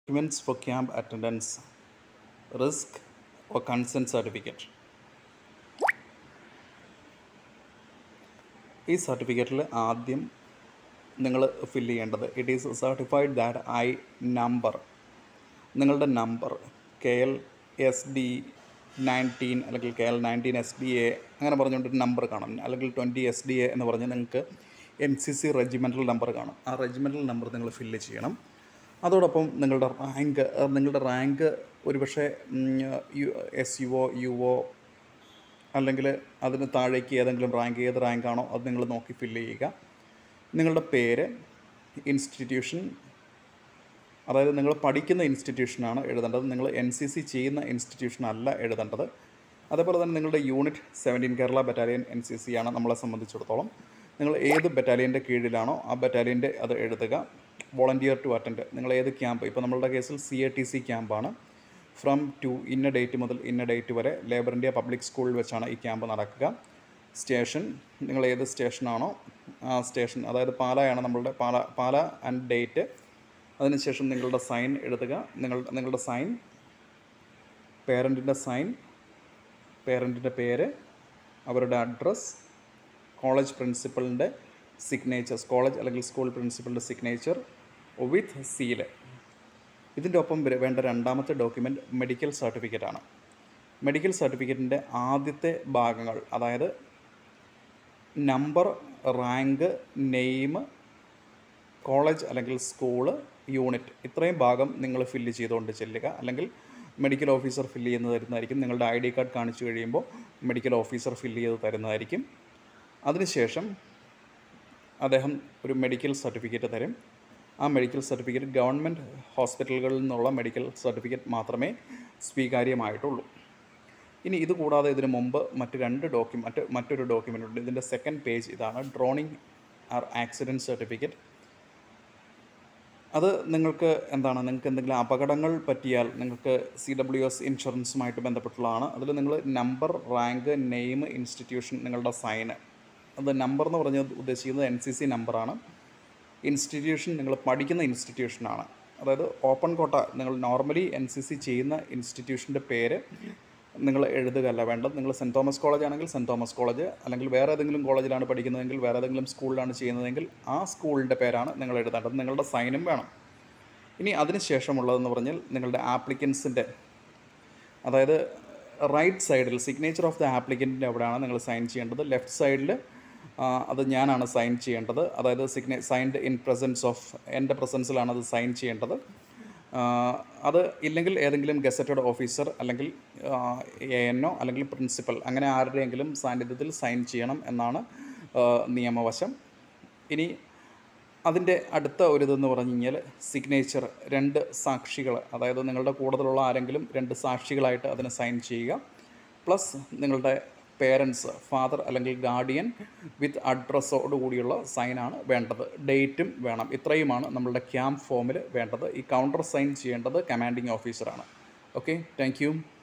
documents for camp attendance, risk or consent certificate. ഈ സർട്ടിഫിക്കറ്റിൽ ആദ്യം നിങ്ങൾ ഫില്ല് ചെയ്യേണ്ടത് it is certified that I number നിങ്ങളുടെ number K L S D nineteen അല്ലെങ്കിൽ K L nineteen S D A അങ്ങനെ പറഞ്ഞുകൊണ്ടൊരു number കാണും അല്ലെങ്കിൽ ട്വൻറ്റി എസ് ഡി എ എന്ന് പറഞ്ഞ് നിങ്ങൾക്ക് N C C regimental number കാണും ആ റെജിമെൻ്റൽ നമ്പർ നിങ്ങൾ ഫില്ല് ചെയ്യണം അതോടൊപ്പം നിങ്ങളുടെ റാങ്ക് നിങ്ങളുടെ റാങ്ക് ഒരുപക്ഷെ U S U O U O അല്ലെങ്കിൽ അതിന് താഴേക്ക് ഏതെങ്കിലും റാങ്ക് ഏത് റാങ്കാണോ അത് നിങ്ങൾ നോക്കി ഫില്ല് ചെയ്യുക നിങ്ങളുടെ പേര് ഇൻസ്റ്റിറ്റ്യൂഷൻ അതായത് നിങ്ങൾ പഠിക്കുന്ന ഇൻസ്റ്റിറ്റ്യൂഷനാണ് എഴുതേണ്ടത് നിങ്ങൾ എൻ സി സി ചെയ്യുന്ന ഇൻസ്റ്റിറ്റ്യൂഷൻ അല്ല എഴുതേണ്ടത് അതേപോലെ തന്നെ നിങ്ങളുടെ unit seventeen Kerala battalion N C C ആണ് നമ്മളെ സംബന്ധിച്ചിടത്തോളം നിങ്ങൾ ഏത് ബറ്റാലിയൻ്റെ കീഴിലാണോ ആ ബറ്റാലിയൻ്റെ അത് എഴുതുക വോളണ്ടിയർ ടു അറ്റൻഡ് നിങ്ങൾ ഏത് ക്യാമ്പ് ഇപ്പോൾ നമ്മളുടെ കേസിൽ സി എ ടി സി ക്യാമ്പാണ് ഫ്രം ടു ഇന്ന ഡേറ്റ് മുതൽ ഇന്ന ഡേറ്റ് വരെ ലേബർ ഇന്ത്യ പബ്ലിക് സ്കൂളിൽ വെച്ചാണ് ഈ ക്യാമ്പ് നടക്കുക സ്റ്റേഷൻ നിങ്ങൾ ഏത് സ്റ്റേഷനാണോ ആ സ്റ്റേഷൻ അതായത് പാലയാണ് നമ്മളുടെ പാല പാല ആൻഡ് ഡേറ്റ് അതിനുശേഷം നിങ്ങളുടെ സൈൻ എഴുതുക നിങ്ങൾ നിങ്ങളുടെ സൈൻ പേരൻറ്റിൻ്റെ സൈൻ പേരൻറ്റിൻ്റെ പേര് അവരുടെ അഡ്രസ്സ് കോളേജ് പ്രിൻസിപ്പളിൻ്റെ സിഗ്നേച്ചേഴ്സ് കോളേജ് അല്ലെങ്കിൽ സ്കൂൾ പ്രിൻസിപ്പളിൻ്റെ സിഗ്നേച്ചർ വിത്ത് സീല് ഇതിൻ്റെ ഒപ്പം വരെ- വേണ്ട രണ്ടാമത്തെ ഡോക്യുമെൻറ്റ് മെഡിക്കൽ സർട്ടിഫിക്കറ്റാണ് മെഡിക്കൽ സർട്ടിഫിക്കറ്റിൻ്റെ ആദ്യത്തെ ഭാഗങ്ങൾ അതായത് നമ്പർ റാങ്ക് നെയിം കോളേജ് അല്ലെങ്കിൽ സ്കൂള് യൂണിറ്റ് ഇത്രയും ഭാഗം നിങ്ങൾ ഫില്ല് ചെയ്തുകൊണ്ട് ചെല്ലുക അല്ലെങ്കിൽ മെഡിക്കൽ ഓഫീസർ ഫില്ല് ചെയ്യുന്നത് തരുന്നതായിരിക്കും നിങ്ങളുടെ ഐ ഡി കാർഡ് കാണിച്ചു കഴിയുമ്പോൾ മെഡിക്കൽ ഓഫീസർ ഫില്ല് ചെയ്ത് തരുന്നതായിരിക്കും അതിനുശേഷം അദ്ദേഹം ഒരു മെഡിക്കൽ സർട്ടിഫിക്കറ്റ് തരും ആ മെഡിക്കൽ സർട്ടിഫിക്കറ്റ് ഗവൺമെൻറ് ഹോസ്പിറ്റലുകളിൽ നിന്നുള്ള മെഡിക്കൽ സർട്ടിഫിക്കറ്റ് മാത്രമേ സ്വീകാര്യമായിട്ടുള്ളൂ ഇനി ഇത് കൂടാതെ ഇതിന് മുമ്പ് മറ്റ് രണ്ട് ഡോക്യു മറ്റ് മറ്റൊരു ഡോക്യുമെൻ്റ് ഉണ്ട് ഇതിൻ്റെ സെക്കൻഡ് പേജ് ഇതാണ് ഡ്രോണിങ് ആർ ആക്സിഡൻറ്റ് സർട്ടിഫിക്കറ്റ് അത് നിങ്ങൾക്ക് എന്താണ് നിങ്ങൾക്ക് എന്തെങ്കിലും അപകടങ്ങൾ പറ്റിയാൽ നിങ്ങൾക്ക് സി ഡബ്ല്യു എസ് ഇൻഷുറൻസുമായിട്ട് ബന്ധപ്പെട്ടുള്ളതാണ് അതിൽ നിങ്ങൾ നമ്പർ റാങ്ക് നെയിം ഇൻസ്റ്റിറ്റ്യൂഷൻ നിങ്ങളുടെ സൈന് അത് നമ്പർ എന്ന് പറഞ്ഞത് ഉദ്ദേശിക്കുന്നത് എൻ സി സി നമ്പറാണ് ഇൻസ്റ്റിറ്റ്യൂഷൻ നിങ്ങൾ പഠിക്കുന്ന ഇൻസ്റ്റിറ്റ്യൂഷനാണ് അതായത് ഓപ്പൺ കോട്ട നിങ്ങൾ നോർമലി എൻ സി സി ചെയ്യുന്ന ഇൻസ്റ്റിറ്റ്യൂഷൻ്റെ പേര് നിങ്ങൾ എഴുതുകയല്ല വേണ്ടത് നിങ്ങൾ സെൻറ്റ് തോമസ് കോളേജ് ആണെങ്കിൽ സെൻറ്റ് തോമസ് കോളേജ് അല്ലെങ്കിൽ വേറെ ഏതെങ്കിലും കോളേജിലാണ് പഠിക്കുന്നതെങ്കിൽ വേറെ ഏതെങ്കിലും സ്കൂളിലാണ് ചെയ്യുന്നതെങ്കിൽ ആ സ്കൂളിൻ്റെ പേരാണ് നിങ്ങൾ എഴുതേണ്ടത് നിങ്ങളുടെ സൈനും വേണം ഇനി അതിനുശേഷമുള്ളതെന്ന് പറഞ്ഞാൽ നിങ്ങളുടെ ആപ്ലിക്കൻസിൻ്റെ അതായത് റൈറ്റ് സൈഡിൽ സിഗ്നേച്ചർ ഓഫ് ദ ആപ്ലിക്കൻറ്റിൻ്റെ അവിടെയാണ് നിങ്ങൾ സൈൻ ചെയ്യേണ്ടത് ലെഫ്റ്റ് സൈഡിൽ അത് ഞാനാണ് സൈൻ ചെയ്യേണ്ടത് അതായത് സിഗ്നേ സൈൻഡ് ഇൻ പ്രസൻസ് ഓഫ് എൻ്റെ പ്രസൻസിലാണ് അത് സൈൻ ചെയ്യേണ്ടത് ആ, അത് ഇല്ലെങ്കിൽ ഏതെങ്കിലും ഗസറ്റഡ് ഓഫീസർ അല്ലെങ്കിൽ എ എന്നോ അല്ലെങ്കിൽ പ്രിൻസിപ്പൽ അങ്ങനെ ആരുടെയെങ്കിലും സാന്നിധ്യത്തിൽ സൈൻ ചെയ്യണം എന്നാണ് ആ, നിയമവശം ഇനി അതിൻ്റെ അടുത്ത ഒരു ഇതെന്ന് പറഞ്ഞു കഴിഞ്ഞാൽ സിഗ്നേച്ചർ രണ്ട് സാക്ഷികൾ അതായത് നിങ്ങളുടെ കൂടുതലുള്ള ആരെങ്കിലും രണ്ട് സാക്ഷികളായിട്ട് അതിന് സൈൻ ചെയ്യുക പ്ലസ് നിങ്ങളുടെ പേരൻസ് ഫാദർ അല്ലെങ്കിൽ ഗാർഡിയൻ വിത്ത് അഡ്രസ്സോട് കൂടിയുള്ള സൈനാണ് വേണ്ടത് ഡേറ്റും വേണം ഇത്രയുമാണ് നമ്മളുടെ ക്യാമ്പ് ഫോമിൽ വേണ്ടത് ഈ കൗണ്ടർ സൈൻ ചെയ്യേണ്ടത് കമാൻഡിങ് ഓഫീസറാണ് ഓക്കെ താങ്ക് യു